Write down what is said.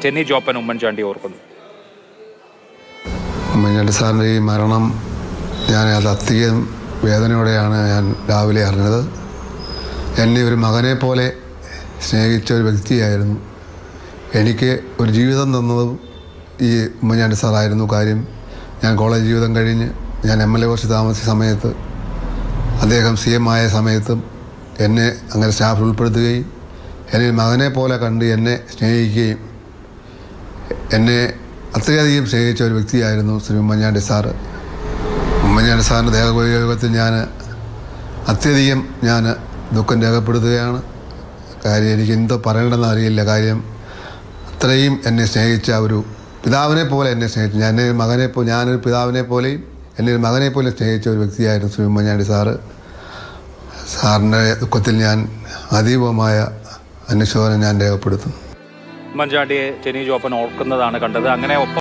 ചെന്നി ജോപ്പൻ ഉമ്മൻചാണ്ടി ഓർക്കുന്നു ഉമ്മൻചാണ്ടി സാറിൻ്റെ ഈ മരണം ഞാൻ അത് അധികം വേദനയോടെയാണ് ഞാൻ രാവിലെ അറിഞ്ഞത് എന്നെ ഒരു മകനെ പോലെ സ്നേഹിച്ച ഒരു വ്യക്തിയായിരുന്നു എനിക്ക് ഒരു ജീവിതം തന്നതും ഈ ഉമ്മൻചാണ്ടി സാറായിരുന്നു കാര്യം ഞാൻ കോളേജ് ജീവിതം കഴിഞ്ഞ് ഞാൻ എം എൽ എ കുറച്ച് താമസിച്ച സമയത്ത് അദ്ദേഹം സി എം ആയ സമയത്തും എന്നെ അങ്ങനെ സ്റ്റാഫിൽ ഉൾപ്പെടുത്തുകയും എന്നെ ഒരു മകനെ പോലെ കണ്ട് എന്നെ സ്നേഹിക്കുകയും എന്നെ അത്രയധികം സ്നേഹിച്ച ഒരു വ്യക്തിയായിരുന്നു ശ്രീ ഉമ്മൻചാണ്ടി സാറ് ഉമ്മൻചാണ്ടി സാറിൻ്റെ ദേഹോപയോഗത്തിൽ ഞാൻ അത്യധികം ഞാൻ ദുഃഖം രേഖപ്പെടുത്തുകയാണ് കാര്യം എനിക്ക് എന്തോ പറയണമെന്ന് അറിയില്ല കാര്യം അത്രയും എന്നെ സ്നേഹിച്ച ഒരു പിതാവിനെ പോലെ എന്നെ സ്നേഹിച്ചു ഞാൻ എൻ്റെ മകനെ പോ ഞാനൊരു പിതാവിനെ പോലെയും എന്നെ ഒരു മകനെ പോലെ സ്നേഹിച്ച ഒരു വ്യക്തിയായിരുന്നു ശ്രീ ഉമ്മൻചാണ്ടി സാറ് സാറിൻ്റെ ദുഃഖത്തിൽ ഞാൻ അതീവമായ അനുശോചനം ഞാൻ രേഖപ്പെടുത്തുന്നു ഉമ്മൻചാണ്ടിയെ ചെന്നി ജോപ്പൻ ഓർക്കുന്നതാണ് കണ്ടത് അങ്ങനെ ഒപ്പം